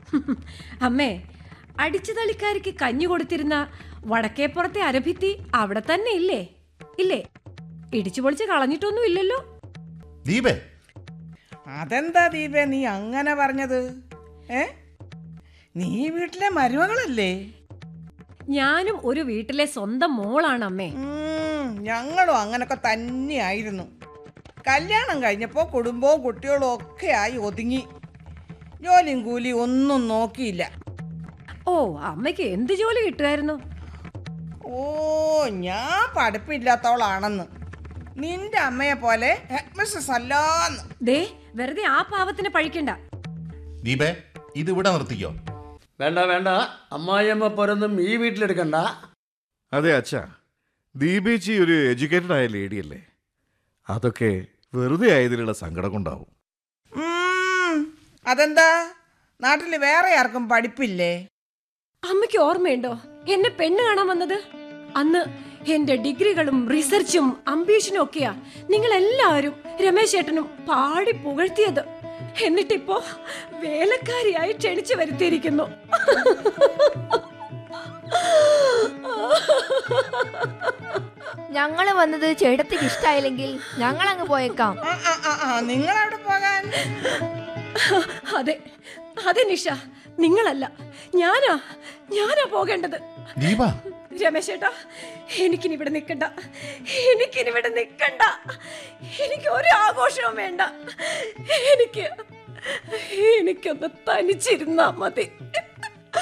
അമ്മേ അടിച്ചുതളിക്കാരിക്ക് കഞ്ഞി കൊടുത്തിരുന്ന വടക്കേപ്പുറത്തെ അരഭിത്തി അവിടെ തന്നെ ഇല്ലേ ഇല്ലേ ഇടിച്ചു പൊളിച്ച് കളഞ്ഞിട്ടൊന്നും ഇല്ലല്ലോ ദീപേ അതെന്താ ദീപേ നീ അങ്ങനെ പറഞ്ഞത് ഏ നീ വീട്ടിലെ മരുമകളല്ലേ ഞാനും ഒരു വീട്ടിലെ സ്വന്തം മോളാണ് അമ്മേ ഉം, ഞങ്ങളും അങ്ങനൊക്കെ തന്നെയായിരുന്നു കല്യാണം കഴിഞ്ഞപ്പോൾ കുടുംബവും കുട്ടികളും ഒക്കെ ആയി ഒതുങ്ങി ജോലിയും കൂലി ഒന്നും നോക്കിയില്ല ഓ അമ്മയ്ക്ക് എന്ത് ജോലി കിട്ടുമായിരുന്നു ഓ ഞാൻ പഠിപ്പില്ലാത്തവളാണെന്ന് നിന്റെ അമ്മയെ പോലെ ഹെഡ് മിസ്സസ് അല്ലാന്ന് ദേ വെറുതെ ആ പാവത്തിന് പഴിക്കണ്ട ദീപേ ഇത് ഇവിടെ നിർത്തിക്കോ വേണ്ട വേണ്ട അമ്മായിയമ്മ പോരൊന്നും ഈ വീട്ടിലെടുക്കണ്ട അതെ അച്ഛാ ദീപേച്ചി ഒരു എഡ്യൂക്കേറ്റഡ് ആയ ലേഡിയല്ലേ അതൊക്കെ വെറുതെ ആയതിലുള്ള സങ്കടം കൊണ്ടാവും ഉം, അതെന്താ നാട്ടിൽ വേറെ ആർക്കും പഠിപ്പില്ലേ അമ്മയ്ക്ക് ഓർമ്മയുണ്ടോ എന്നെ പെണ്ണ് കാണാൻ വന്നത് അന്ന് എന്റെ ഡിഗ്രികളും റിസർച്ചും അംബീഷനും ഒക്കെയാ നിങ്ങൾ എല്ലാവരും രമേശ് ചേട്ടനും പാടി പുകഴ്ത്തിയത് എന്നിട്ടിപ്പോ വേലക്കാരിയായി ക്ഷണിച്ചു വരുത്തിയിരിക്കുന്നു ഞങ്ങള് വന്നത് ചേട്ടത്തിക്ക് ഇഷ്ടായില്ലെങ്കിൽ ഞങ്ങൾ അങ്ങ് പോയേക്കാം ആ ആ ആ ആ നിങ്ങളവിടെ പോകാൻ അതെ അതെ നിഷ നിങ്ങളല്ല ഞാനാ ഞാനാ പോകേണ്ടത് ദീപ രമേശ് ചേട്ടാ എനിക്കിനി ഇവിടെ നിൽക്കണ്ട എനിക്കിനി ഇവിടെ നിൽക്കണ്ട എനിക്ക് ഒരു ആഘോഷവും വേണ്ട എനിക്ക് എനിക്കൊന്ന് തനിച്ചിരുന്നാ മതി